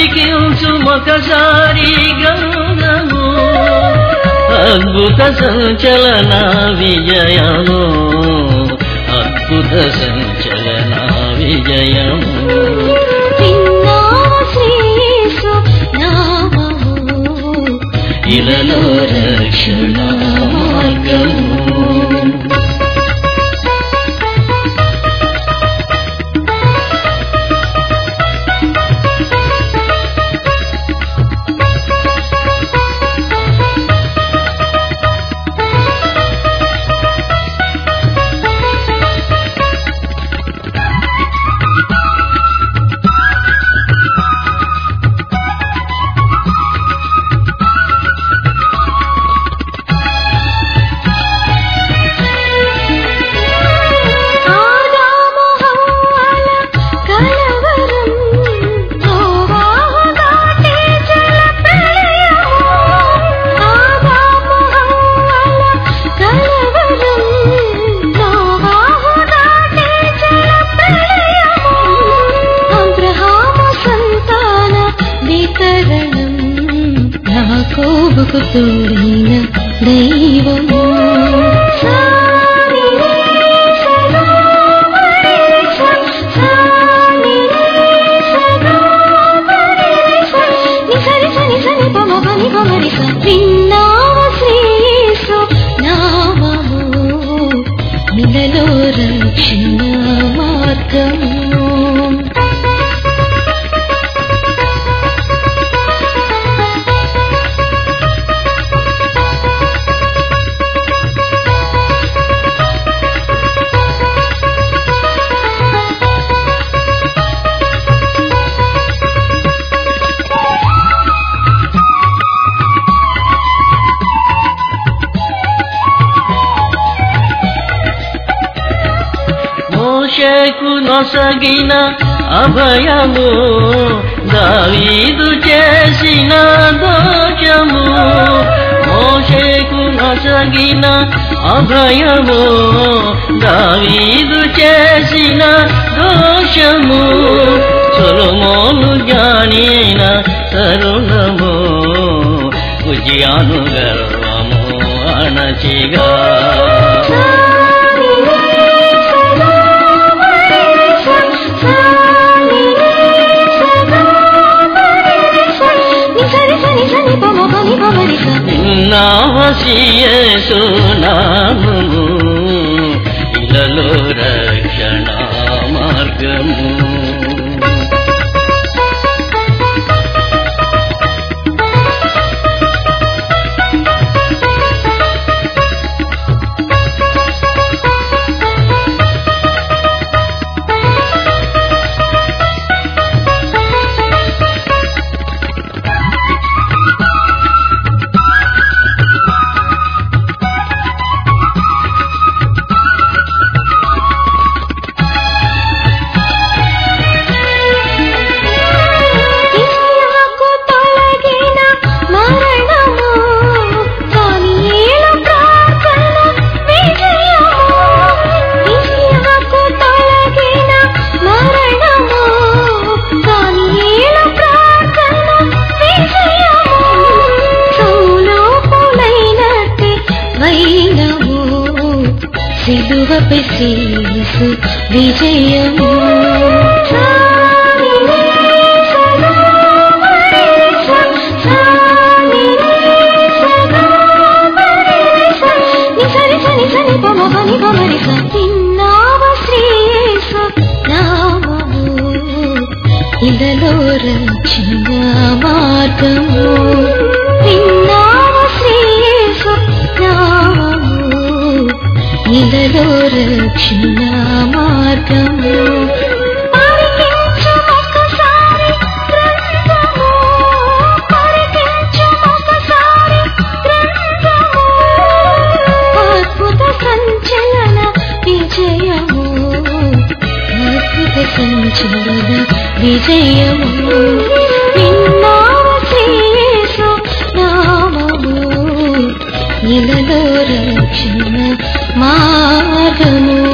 పలికించుమొకసారి గంగము అద్భుత సంచలన విజయము అద్భుత సంచలన విజయము విన్నావ శ్రీయేసు నామము ఇలలో రక్షణ మార్గము ఆదాము హవ్వల కలవరం నోవాహు దాటే జల ప్రళయము ఆదాము హవ్వల కలవరం నోవాహు దాటే జల ప్రళయము అబ్రహాము సంతాన వితరణం యాకోబుకు తోడైన దైవము విన్నావ శ్రీసు నామము నిలలో రక్షణ మార్గము మోషకు నొసగిన అభయము దావీదు చేసిన దోషము మోషకు నొసగిన అభయము దావీదు చేసిన దోషము సొలమోను జానిన తరుణము ఉజ్యాను గర్వము అణచిగా నావసియేసు నామము ఇలలో రక్షణ మార్గము ఇస్సాకు తొలగిన మరణము దానియేలు ప్రార్థన విజయము ఇస్సాకు తొలగిన మరణము దానియేలు ప్రార్థన విజయము సౌలోపులైనట్టి వైనము సిలువపై శీసు విజయము ఇదలో రక్షణ మార్గము విన్నావ శ్రీసు నామము ఇదలో రక్షణ మార్గము పరికించు ఒక్కసారి గ్రంథము పరికించు ఒక్కసారి గ్రంథము అద్భుత సంచలన విజయము అద్భుత సంచలన విజయము విన్నావ శ్రీయేసు నామము ఇలలో రక్షణ మార్గము